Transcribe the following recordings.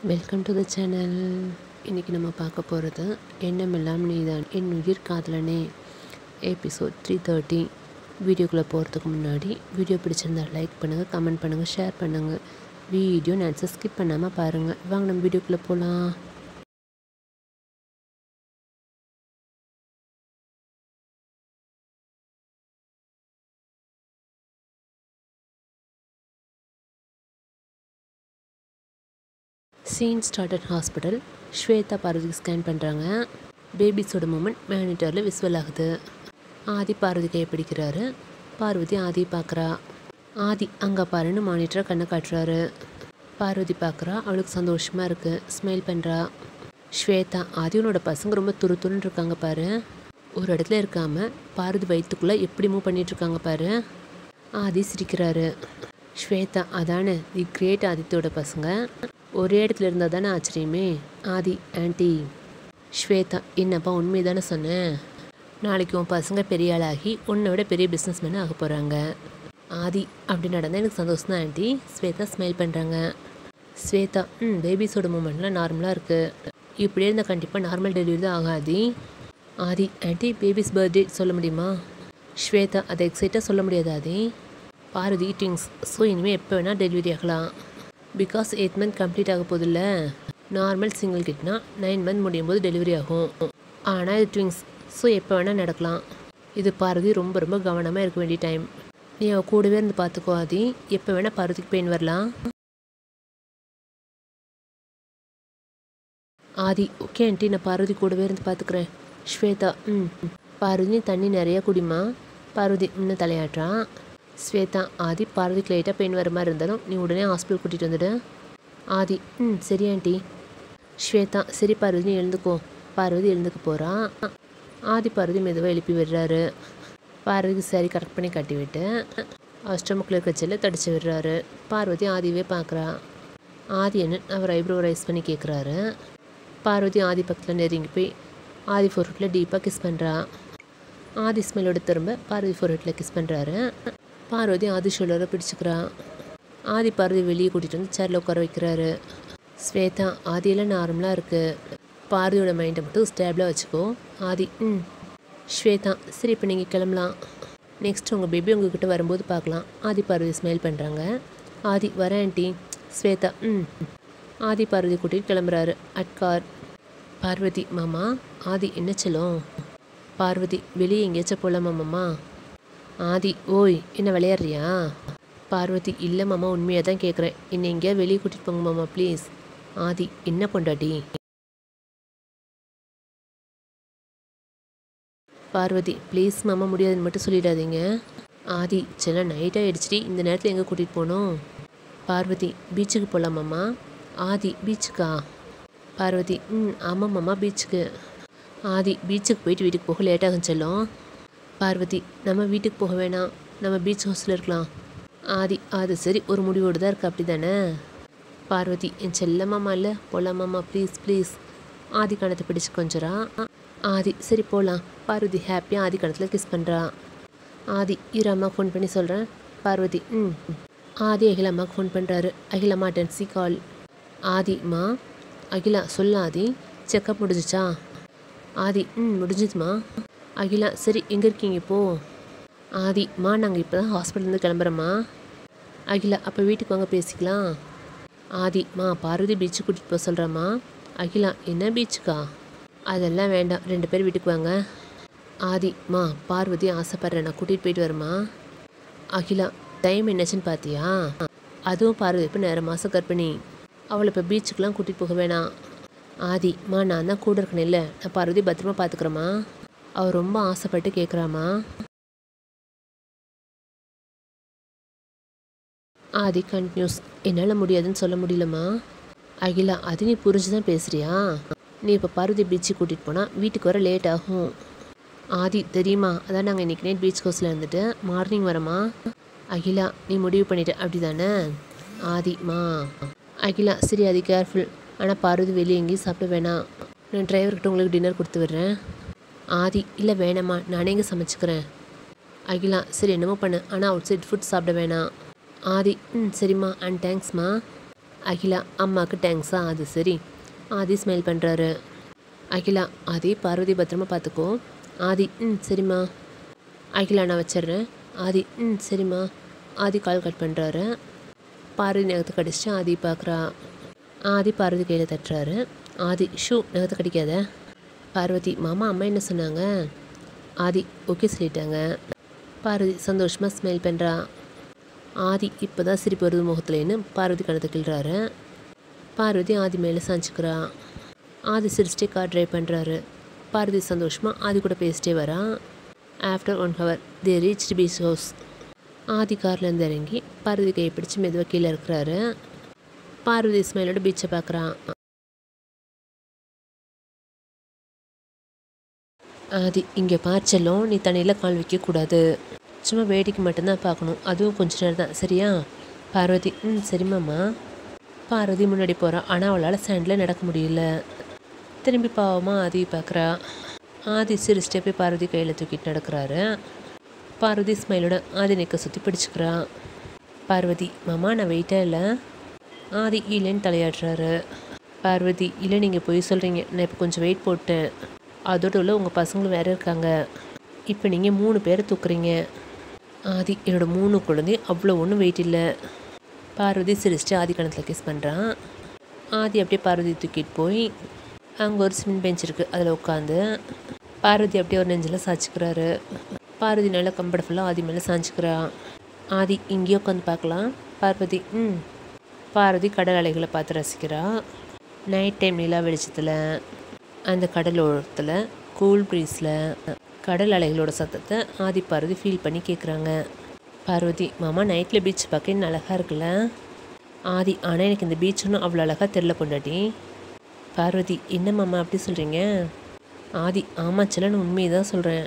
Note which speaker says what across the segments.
Speaker 1: Welcome to the channel இன்றைக்கி நம்ம பார்க்க போகிறது எண்ணமெல்லாம் நீதான் என் உயிர் காதலனே எபிசோட் த்ரீ தேர்ட்டி வீடியோக்குள்ளே போகிறதுக்கு முன்னாடி வீடியோ பிடிச்சிருந்தா லைக் பண்ணுங்கள் கமெண்ட் பண்ணுங்கள் ஷேர் பண்ணுங்கள் வீடியோ நான் ஸ்கிப் பண்ணாமல் பாருங்கள் வாங்க நம்ம வீடியோக்குள்ளே போகலாம் சீன் ஸ்டார்டட் ஹாஸ்பிட்டல் ஸ்வேதா பார்வதிக்கு ஸ்கேன் பண்ணுறாங்க பேபிஸோட மூமெண்ட் மேனிட்டரில் விஸ்வல் ஆகுது ஆதி பார்வதி கையை பிடிக்கிறாரு பார்வதி ஆதி பார்க்குறா ஆதி அங்கே பாருன்னு மானிட்டரை கண்ணை காட்டுறாரு பார்வதி பார்க்குறா அவளுக்கு சந்தோஷமாக இருக்குது ஸ்மைல் பண்ணுறா ஸ்வேதா ஆதியோனோட பசங்க ரொம்ப துரு துருன்னு இருக்காங்க பாரு ஒரு இடத்துல இருக்காம பார்வதி வயிற்றுக்குள்ளே எப்படி மூவ் பண்ணிட்டு இருக்காங்க பாரு ஆதி சிரிக்கிறாரு ஸ்வேதா அதானே தி கிரேட் ஆதித்யோட பசங்க ஒரே இடத்துல இருந்தால் தானே ஆச்சரியமே ஆதி ஆன்ட்டி ஸ்வேதா என்னப்பா உண்மை தானே சொன்னேன் நாளைக்கு உன் பசங்க பெரிய ஆளாகி உன்னை விட பெரிய பிஸ்னஸ் மேன் ஆக போகிறாங்க ஆதி அப்படி நடந்தால் எனக்கு சந்தோஷம் தான் ஆண்டி ஸ்வேதா ஸ்மைல் பண்ணுறாங்க ஸ்வேதா ம் பேபிஸோட மூமெண்ட்லாம் நார்மலாக இருக்குது இப்படியே இருந்தால் கண்டிப்பாக நார்மல் டெலிவரி தான் ஆகாதி ஆதி ஆண்டி பேபிஸ் பர்த்டே சொல்ல முடியுமா ஸ்வேதா அதை எக்ஸைட்டாக சொல்ல முடியாது ஆதி பார்வதி ட்விங்ஸ் ஸோ இனிமேல் எப்போ வேணால் டெலிவரி ஆகலாம் பிகாஸ் எயிட் மந்த் கம்ப்ளீட் ஆக போதில்ல நார்மல் சிங்கிள் கிட்னா நைன் மந்த் முடியும் போது டெலிவரி ஆகும் ஆனால் இது ட்விங்ஸ் ஸோ எப்போ வேணால் நடக்கலாம் இது பார்வதி ரொம்ப ரொம்ப கவனமாக இருக்க வேண்டிய டைம் நீ அவள் கூடவே இருந்து பார்த்துக்கோ ஆதி எப்போ வேணால் பார்வதிக்கு பெயின் வரலாம் ஆதி ஓகே ஆண்டி நான் பார்வதி கூடவே இருந்து பார்த்துக்கிறேன் ஸ்வேதா ம் பார்வதி தண்ணி நிறையா குடிமா பார்வதி இன்னும் தலையாட்டுறான் ஸ்வேதா ஆதி பார்வதிக்கு லைட்டாக பெயின் வர மாதிரி இருந்தாலும் நீ உடனே ஹாஸ்பிட்டல் கூட்டிகிட்டு வந்துடு ஆதி ம் சரி ஆண்டி ஸ்வேதா சரி பார்வதி நீ எழுந்துக்கோ பார்வதி எழுந்துக்க போகிறா ஆதி பார்வதி மெதுவாக எழுப்பி விடுறாரு பார்வதி சரி கரெக்ட் பண்ணி கட்டி விட்டு அஷ்டமுக்கில் இருக்க செல்ல தடிச்சு விடுறாரு பார்வதி ஆதியவே பார்க்குறா ஆதி என்ன அவர் ஐப்ரோ ரைஸ் பண்ணி கேட்குறாரு பார்வதி ஆதி பக்கத்தில் நெருங்கி போய் ஆதி ஃபோர்ஹெட்டில் டீப்பாக கிஸ் பண்ணுறா ஆதி ஸ்மெல்லோட திரும்ப பார்வதி ஃபோர்ஹெட்டில் கிஸ் பண்ணுறாரு பார்வதி ஆதி ஷோல்டரை பிடிச்சிக்கிறா ஆதி பார்வதி வெளியே கூட்டிகிட்டு வந்து சேரில் உட்கார வைக்கிறாரு ஸ்வேதா ஆதியெல்லாம் நார்மலாக இருக்குது பார்வதியோட மைண்டை மட்டும் ஸ்டேபிளாக வச்சுக்கோ ஆதி ம் ஸ்வேதா சரி இப்போ நீங்கள் கிளம்பலாம் நெக்ஸ்ட் உங்கள் பேபி உங்ககிட்ட வரும்போது பார்க்கலாம் ஆதி பார்வதி ஸ்மைல் பண்ணுறாங்க ஆதி வரேன் ஆண்டி ஸ்வேதா ம் ஆதி பார்வதி கூட்டிகிட்டு கிளம்புறாரு அட் கார் பார்வதி மாமா ஆதி என்ன செல்லும் பார்வதி வெளியே எங்கேயாச்சும் போகலாமா மாமா ஆதி ஓய் என்ன விளையாடுறியா பார்வதி இல்லை மாமா உண்மையாக தான் கேட்குறேன் என்னை எங்கேயா வெளியே கூட்டிகிட்டு போங்க மாமா ப்ளீஸ் ஆதி என்ன பொண்டாட்டி பார்வதி ப்ளீஸ் மாமா முடியாதுன்னு மட்டும் சொல்லிடாதீங்க ஆதி சில நைட் ஆகிடுச்சிடி இந்த நேரத்தில் எங்கே கூட்டிகிட்டு போகணும் பார்வதி பீச்சுக்கு போகலாமாம்மா ஆதி பீச்சுக்கா பார்வதி ம் ஆமாம் மாமா பீச்சுக்கு ஆதி பீச்சுக்கு போயிட்டு வீட்டுக்கு போக லேட்டாகும் செல்லும் பார்வதி நம்ம வீட்டுக்கு போக வேணாம் நம்ம பீச் ஹவுஸில் இருக்கலாம் ஆதி அது சரி ஒரு முடிவோடு தான் இருக்கு அப்படி தானே பார்வதி என் செல்லம்மாமா இல்லை போகலாமாம்மா ப்ளீஸ் ப்ளீஸ் ஆதி கணத்தை பிடிச்சு கொஞ்சரா ஆதி சரி போகலாம் பார்வதி ஹாப்பியாக ஆதி கணத்தில் கிஸ் பண்ணுறா ஆதி இரு அம்மாவுக்கு ஃபோன் பண்ணி சொல்கிறேன் பார்வதி ம் ஆதி அகிலா அம்மாவுக்கு ஃபோன் பண்ணுறாரு அகிலம்மா டென்சி கால் ஆதி மா அகிலா சொல்ல ஆதி செக்கப் முடிஞ்சிச்சா ஆதி ம் முடிஞ்சுதுமா அகிலா சரி எங்கே இருக்கீங்க இப்போ ஆதி மா நாங்கள் இப்போ தான் ஹாஸ்பிட்டல்லேருந்து கிளம்புறோம்மா அகிலா அப்போ வீட்டுக்கு வாங்க பேசிக்கலாம் ஆதி மா பார்வதி பீச்சுக்கு கூட்டிகிட்டு போக சொல்கிறேம்மா அகிலா என்ன பீச்சுக்கா அதெல்லாம் வேண்டாம் ரெண்டு பேர் வீட்டுக்கு வாங்க ஆதி மா பார்வதி ஆசைப்பட்றேன் நான் கூட்டிகிட்டு போயிட்டு வரேம்மா அகிலா டைம் என்னாச்சுன்னு பார்த்தியா அதுவும் பார்வதி இப்போ நேரம் மாதம் கர்ப்பிணி அவளை இப்போ பீச்சுக்கெலாம் கூட்டிகிட்டு போக வேணாம் ஆதி மா நான் தான் கூட இருக்கணும் இல்லை நான் பார்வதி பத்திரமா பார்த்துக்குறேம்மா அவள் ரொம்ப ஆசைப்பட்டு கேட்குறாம்மா ஆதி கண்டினியூஸ் என்னால் முடியாதுன்னு சொல்ல முடியலம்மா அகிலா அது நீ புரிஞ்சு தான் பேசுகிறியா நீ இப்போ பார்வதி பீச்சுக்கு கூட்டிகிட்டு போனால் வீட்டுக்கு வர லேட் ஆகும் ஆதி தெரியுமா அதான் நாங்கள் இன்றைக்கி நைட் பீச் கோஸில் இருந்துட்டு மார்னிங் வரமா அகிலா நீ முடிவு பண்ணிட்ட அப்படி தானே ஆதி மா அகிலா சரி அது கேர்ஃபுல் ஆனால் பார்வதி வெளியே எங்கேயும் சாப்பிட வேணாம் நான் டிரைவர்கிட்ட உங்களுக்கு டின்னர் கொடுத்து விடுறேன் ஆதி இல்லை வேணாம்மா நானே இங்கே சமைச்சிக்கிறேன் அகிலா சரி என்னமோ பண்ணு ஆனால் அவுட் சைட் ஃபுட் சாப்பிட வேணாம் ஆதி ம் சரிம்மா அண்ட் தேங்க்ஸ்மா அகிலா அம்மாவுக்கு தேங்க்ஸா அது சரி ஆதி ஸ்மைல் பண்ணுறாரு அகிலா ஆதி பார்வதி பத்திரமா பார்த்துக்கோ ஆதி ம் சரிம்மா அகிலா நான் வச்சிடுறேன் ஆதி ம் சரிம்மா ஆதி கால் கட் பண்ணுறாரு பார்வதி நகத்தை கடிச்சிட்டு ஆதி பார்க்குறா ஆதி பார்வதி கையில் தட்டுறாரு ஆதி ஷூ நகத்தை கடிக்காத பார்வதி மாமா அம்மா என்ன சொன்னாங்க ஆதி ஓகே சொல்லிட்டாங்க பார்வதி சந்தோஷமாக ஸ்மைல் பண்ணுறா ஆதி இப்போ தான் சிரிப்பு வருது முகத்துலேன்னு பார்வதி கணத்தை கிள்றாரு பார்வதி ஆதி மேலே சாஞ்சுக்கிறா ஆதி சிரிச்சிட்டே கார் ட்ரைவ் பண்ணுறாரு பார்வதி சந்தோஷமாக ஆதி கூட பேசிட்டே வரா after one hour they reach beach house Aadhi கார்லேருந்து இறங்கி பார்வதி கையை பிடிச்சி மெதுவாக கீழே இருக்கிறாரு பார்வதி ஸ்மைலோட பீச்சை பார்க்குறான் ஆதி இங்கே பார்ச்சலும் நீ தண்ணியில் கால் வைக்கக்கூடாது சும்மா வேடிக்கை மட்டும்தான் பார்க்கணும் அதுவும் கொஞ்ச நேரம் தான் சரியா பார்வதி ம் சரிம்மாம்மா பார்வதி முன்னாடி போகிறா ஆனால் அவளால் சேண்டில் நடக்க முடியல திரும்பி பாவமாக ஆதி பார்க்குறா ஆதி சிரிச்சிட்டே போய் பார்வதி கையில் தூக்கிட்டு நடக்கிறாரு பார்வதி ஸ்மைலோட ஆதி நெக்கை சுற்றி பிடிச்சிக்கிறா பார்வதி மாமா நான் வெயிட்டே இல்லை ஆதி இல்லைன்னு தலையாடுறாரு பார்வதி இல்லை நீங்கள் போய் சொல்கிறீங்க நான் இப்போ கொஞ்சம் வெயிட் போட்டேன் அதோட உள்ள உங்கள் பசங்களும் வேறு இருக்காங்க இப்போ நீங்கள் மூணு பேரை தூக்குறீங்க ஆதி என்னோட மூணு குழந்தை அவ்வளோ ஒன்றும் வெயிட் இல்லை பார்வதி சிரிச்சிட்டு ஆதி கணத்தில் கிஸ் பண்ணுறான் ஆதி அப்படியே பார்வதி தூக்கிட்டு போய் அங்கே ஒரு ஸ்விம் பெஞ்ச் இருக்குது அதில் உட்காந்து பார்வதி அப்படியே ஒரு நெஞ்சில் சாய்ச்சிக்கிறாரு பார்வதி நல்லா கம்ஃபர்டபுல்லாக ஆதி மேலே சாய்ச்சிக்கிறா ஆதி இங்கேயே உட்காந்து பார்க்கலாம் பார்வதி ம் பார்வதி கடல் அலைகளை பார்த்து ரசிக்கிறா நைட் டைம் நிலா வெளிச்சத்தில் அந்த கடலோரத்தில் கூல் ப்ரீஸில் கடல் அலைகளோட சத்தத்தை ஆதி பார்வதி ஃபீல் பண்ணி கேட்குறாங்க பார்வதி மாமா நைட்டில் பீச் பார்க்க இன்னும் அழகாக இருக்குல்ல ஆதி ஆனால் எனக்கு இந்த பீச் ஒன்றும் அவ்வளோ அழகாக தெரில பொண்டாட்டி பார்வதி என்ன மாமா அப்படி சொல்கிறீங்க ஆதி ஆமா செல்லன்னு உண்மையை தான் சொல்கிறேன்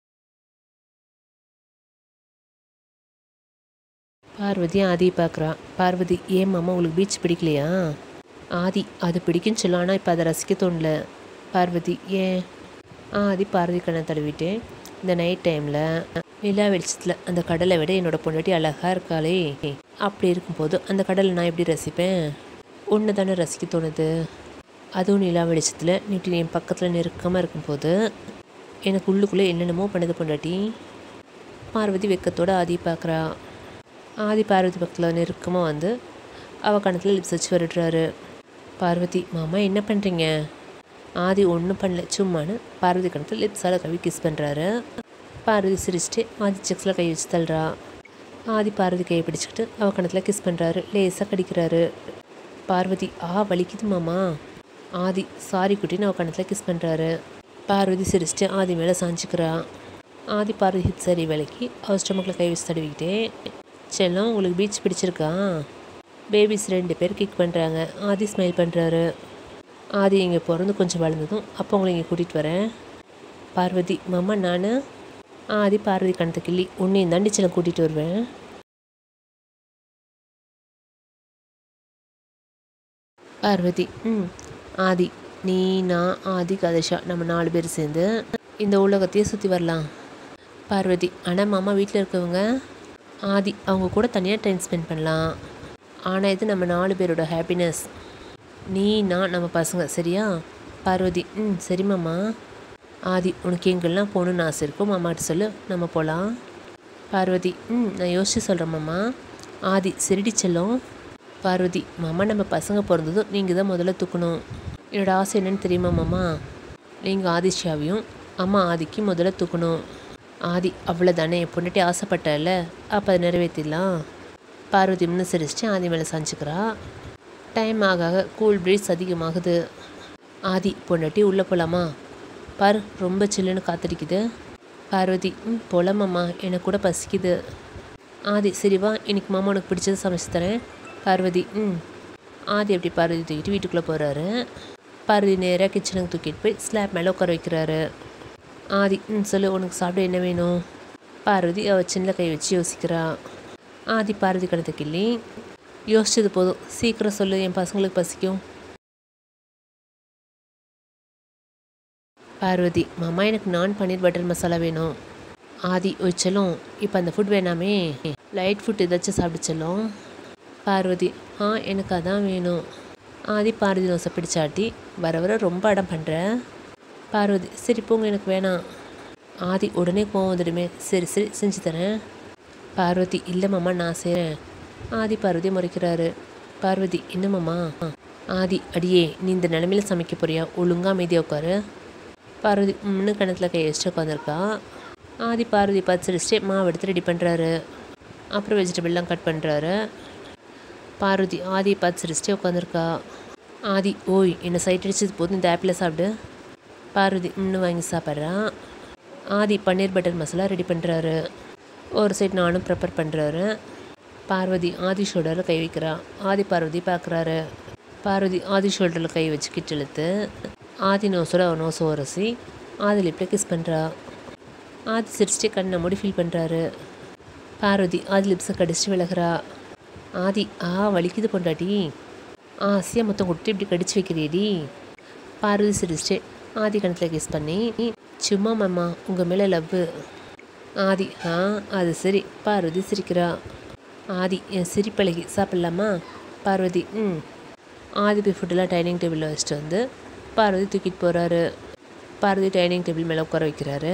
Speaker 1: பார்வதி ஆதியை பார்க்குறா பார்வதி ஏன் மாமா உங்களுக்கு பீச் பிடிக்கலையா ஆதி அது பிடிக்குன்னு சொல்லும் ஆனால் இப்போ அதை ரசிக்க தோணல பார்வதி ஏன் ஆதி பார்வதி கண்ணை தடவிட்டு இந்த நைட் டைமில் நிலா வெளிச்சத்தில் அந்த கடலை விட என்னோட பொண்டாட்டி அழகாக இருக்காளே அப்படி இருக்கும்போது அந்த கடலை நான் எப்படி ரசிப்பேன் ஒன்று தானே ரசிக்க தோணுது அதுவும் நிலா வெளிச்சத்தில் நீட்டு என் பக்கத்தில் நெருக்கமாக இருக்கும்போது எனக்கு உள்ளுக்குள்ளே என்னென்னமோ பண்ணுது பொண்டாட்டி பார்வதி வெக்கத்தோட ஆதி பார்க்குறா ஆதி பார்வதி பக்கத்தில் நெருக்கமாக வந்து அவள் கணத்தில் லிப்ஸ் வச்சு வருடுறாரு பார்வதி மாமா என்ன பண்ணுறீங்க ஆதி ஒன்றும் பண்ணல சும்மான்னு பார்வதி கணத்தில் லிப்ஸால் கவி கிஸ் பண்ணுறாரு பார்வதி சிரிச்சிட்டு ஆதி செக்ஸில் கை வச்சு தள்ளுறா ஆதி பார்வதி கையை பிடிச்சிக்கிட்டு அவள் கணத்தில் கிஸ் பண்ணுறாரு லேசாக கடிக்கிறாரு பார்வதி ஆ வலிக்குது மாமா ஆதி சாரி குட்டின்னு அவள் கணத்தில் கிஸ் பண்ணுறாரு பார்வதி சிரிச்சிட்டு ஆதி மேலே சாஞ்சிக்கிறா ஆதி பார்வதி ஹிப் சரி விலைக்கு அவள் ஸ்டொமக்கில் கை வச்சு தடவிக்கிட்டே செல்லம் உங்களுக்கு பீச் பிடிச்சிருக்கா பேபிஸ் ரெண்டு பேர் கிக் பண்ணுறாங்க ஆதி ஸ்மைல் பண்ணுறாரு ஆதி இங்கே பிறந்து கொஞ்சம் வளர்ந்ததும் அப்போ உங்களை இங்கே கூட்டிகிட்டு வரேன் பார்வதி மாமா நான் ஆதி பார்வதி கணத்தை கிள்ளி உன்னையும் தாண்டி செல்லம் கூட்டிகிட்டு வருவேன் பார்வதி ம் ஆதி நீ நான் ஆதி கதேஷா நம்ம நாலு பேர் சேர்ந்து இந்த உலகத்தையே சுற்றி வரலாம் பார்வதி ஆனால் மாமா வீட்டில் இருக்கவங்க ஆதி அவங்க கூட தனியாக டைம் ஸ்பெண்ட் பண்ணலாம் ஆனால் இது நம்ம நாலு பேரோட ஹாப்பினஸ் நீ நான் நம்ம பசங்க சரியா பார்வதி ம் சரி மாமா ஆதி உனக்கு எங்கெல்லாம் போகணுன்னு ஆசை இருக்கோ மாமாட்ட சொல்லு நம்ம போகலாம் பார்வதி ம் நான் யோசிச்சு சொல்கிறேன் மாமா ஆதி சரிடி செல்லம் பார்வதி மாமா நம்ம பசங்க பிறந்ததும் நீங்கள் தான் முதல்ல தூக்கணும் என்னோட ஆசை என்னன்னு தெரியுமா மாமா நீங்கள் ஆதிஷாவையும் அம்மா ஆதிக்கு முதல்ல தூக்கணும் ஆதி அவ்வளோதானே என் பொண்ணுட்டி ஆசைப்பட்டல அப்போ அதை நிறைவேற்றிடலாம் பார்வதி முன்ன சிரிச்சிட்டு ஆதி மேலே சாஞ்சிக்கிறா டைம் ஆக ஆக கூல் ப்ரீஸ் அதிகமாகுது ஆதி பொண்டாட்டி உள்ளே போகலாமா பாரு ரொம்ப சில்லுன்னு காத்தடிக்குது பார்வதி ம் போலாமாம்மா எனக்கு கூட பசிக்குது ஆதி சரி வா இன்னைக்கு மாமா உனக்கு பிடிச்சது சமைச்சு தரேன் பார்வதி ம் ஆதி அப்படி பார்வதி தூக்கிட்டு வீட்டுக்குள்ளே போகிறாரு பார்வதி நேராக கிச்சனுக்கு தூக்கிட்டு போய் ஸ்லாப் மேலே உட்கார வைக்கிறாரு ஆதி ம் சொல்லு உனக்கு சாப்பிட என்ன வேணும் பார்வதி அவள் சின்ன கை வச்சு யோசிக்கிறா ஆதி பார்வதி கணத்தை கிள்ளி யோசிச்சது போதும் சீக்கிரம் சொல்லு என் பசங்களுக்கு பசிக்கும் பார்வதி மாமா எனக்கு நான் பன்னீர் பட்டர் மசாலா வேணும் ஆதி ஒய்ச்சலும் இப்போ அந்த ஃபுட் வேணாமே லைட் ஃபுட் ஏதாச்சும் சாப்பிடுச்சலும் பார்வதி ஆ எனக்கு அதான் வேணும் ஆதி பார்வதி நோசை பிடிச்சாட்டி வர வர ரொம்ப அடம் பண்ணுற பார்வதி சரி போங்க எனக்கு வேணாம் ஆதி உடனே கோவம் வந்துடுமே சரி சரி செஞ்சு தரேன் பார்வதி இல்லை மாமா நான் செய்கிறேன் ஆதி பார்வதி முறைக்கிறாரு பார்வதி என்ன மாமா ஆதி அடியே நீ இந்த நிலமையில சமைக்க போறியா ஒழுங்கா அமைதியாக உட்காரு பார்வதி முன்னு கணத்தில் கை வச்சுட்டு உட்காந்துருக்கா ஆதி பார்வதி பார்த்து சிரிச்சிட்டு மாவு எடுத்து ரெடி பண்ணுறாரு அப்புறம் வெஜிடபிள்லாம் கட் பண்ணுறாரு பார்வதி ஆதி பார்த்து சிரிச்சிட்டே உட்காந்துருக்கா ஆதி ஓய் என்னை சைட் அடிச்சது போதும் இந்த ஆப்பிளை சாப்பிடு பார்வதி இன்னும் வாங்கி சாப்பிட்றான் ஆதி பன்னீர் பட்டர் மசாலா ரெடி பண்ணுறாரு ஒரு சைடு நானும் ப்ரிப்பேர் பண்ணுறாரு பார்வதி ஆதி ஷோல்டரில் கை வைக்கிறா ஆதி பார்வதி பார்க்குறாரு பார்வதி ஆதி ஷோல்டரில் கை வச்சு கிட்ட இழுத்து ஆதி நோசோட அவன் நோசை உரசி ஆதி லிப்பில் கிஸ் பண்ணுறா ஆதி சிரிச்சிட்டு கண்ணை மூடி ஃபீல் பண்ணுறாரு பார்வதி ஆதி லிப்ஸை கடிச்சிட்டு விலகிறா ஆதி ஆ வலிக்குது பொண்டாட்டி ஆசையாக மொத்தம் கொடுத்து இப்படி கடிச்சு வைக்கிறியடி பார்வதி சிரிச்சிட்டு ஆதி கணத்தில் கிஸ் பண்ணி சும்மா மாமா உங்கள் மேலே லவ்வு ஆதி ஆ அது சரி பார்வதி சிரிக்கிறா ஆதி என் சிரிப்பழகி சாப்பிட்லாமா பார்வதி ம் ஆதி போய் ஃபுட்டெல்லாம் டைனிங் டேபிளில் வச்சுட்டு வந்து பார்வதி தூக்கிட்டு போகிறாரு பார்வதி டைனிங் டேபிள் மேலே உட்கார வைக்கிறாரு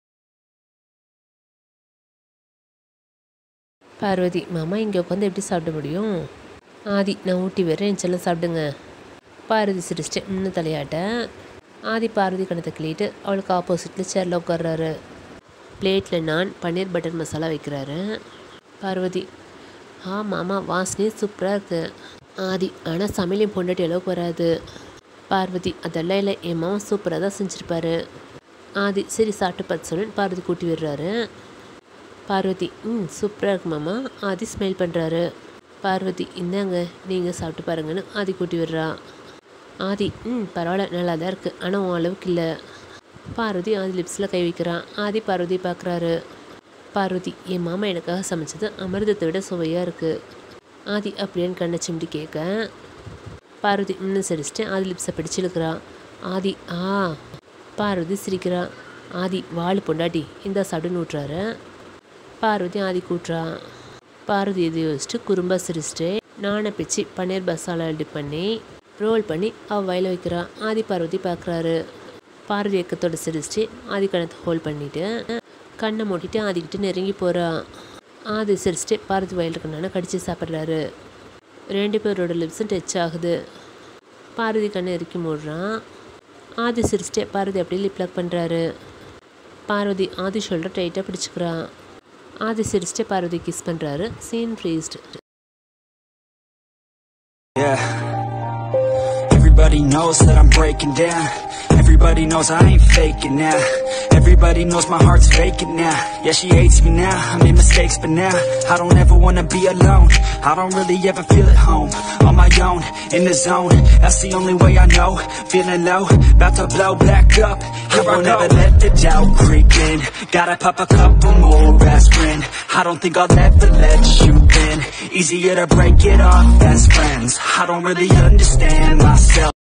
Speaker 1: பார்வதி மாமா இங்கே உட்காந்து எப்படி சாப்பிட முடியும் ஆதி நான் ஊட்டி வரேன் என் செல்லம் சாப்பிடுங்க பார்வதி சிரிச்சிட்டு இன்னும் தலையாட்ட ஆதி பார்வதி கணத்தை கிளிட்டு அவளுக்கு ஆப்போசிட்டில் சேரில் உட்கார்றாரு பிளேட்டில் நான் பன்னீர் பட்டர் மசாலா வைக்கிறாரு பார்வதி ஆ மாமா வாசனையே சூப்பராக இருக்கு ஆதி ஆனால் சமையல் என் பொண்டாட்டி அளவுக்கு வராது பார்வதி அதெல்லாம் இல்லை என் மாமா சூப்பராக தான் செஞ்சுருப்பாரு ஆதி சரி சாப்பிட்டு பார்த்து சொல்லு பார்வதி கூட்டி விடுறாரு பார்வதி ம் சூப்பராக இருக்கு மாமா ஆதி ஸ்மைல் பண்ணுறாரு பார்வதி இந்தாங்க நீங்கள் சாப்பிட்டு பாருங்கன்னு ஆதி கூட்டி விடுறா ஆதி ம் பரவாயில்ல நல்லா தான் இருக்குது ஆனால் உன் அளவுக்கு இல்லை பார்வதி ஆதி லிப்ஸில் கை வைக்கிறான் ஆதி பார்வதி பார்க்குறாரு பார்வதி என் மாமா எனக்காக சமைச்சது அமிர்தத்தை விட சுவையாக இருக்குது ஆதி அப்படின்னு கண்ணை சிமிட்டி கேட்க பார்வதி இன்னும் சிரிச்சிட்டு ஆதி லிப்ஸை பிடிச்சு இழுக்கிறா ஆதி ஆ பார்வதி சிரிக்கிறா ஆதி வாள் பொண்டாட்டி இந்த சாப்பிடுன்னு ஊட்டுறாரு பார்வதி ஆதி கூட்டுறா பார்வதி இதை யோசிச்சுட்டு குறும்பா சிரிச்சிட்டு நானை பிச்சு பன்னீர் மசாலா டிப் பண்ணி ரோல் பண்ணி அவ வயல வைக்கிறா ஆதி பார்வதி பார்க்குறாரு பார்வதி ஏக்கத்தோட சிரிச்சிட்டு ஆதி கணத்தை ஹோல்ட் பண்ணிட்டு கண்ணை மூட்டிட்டு ஆதிக்கிட்ட நெருங்கி போகிறா ஆதி சிரிச்சிட்டு பார்வதி வயல் இருக்கனால கடிச்சு சாப்பிட்றாரு ரெண்டு பேரோட லிப்ஸும் டச் ஆகுது பார்வதி கண்ணை இறுக்கி மூடுறான் ஆதி சிரிச்சிட்டு பார்வதி அப்படியே லிப் லாக் பண்ணுறாரு பார்வதி ஆதி ஷோல்டர் டைட்டாக பிடிச்சிக்கிறான் ஆதி சிரிச்சிட்டு பார்வதி கிஸ் பண்ணுறாரு scene freezed
Speaker 2: Yeah. Everybody knows that I'm breaking down. Everybody knows I ain't faking now. Everybody knows my heart's vacant now. Yeah, she hates me now. I made mistakes, but now I don't ever wanna be alone. I don't really ever feel at home. On my own, in the zone. That's the only way I know. Feeling low, about to blow back up. I won't ever let the doubt creep in. Gotta pop a couple more aspirin. I don't think I'll ever let you in. Easier to break it off best friends. I don't really understand myself.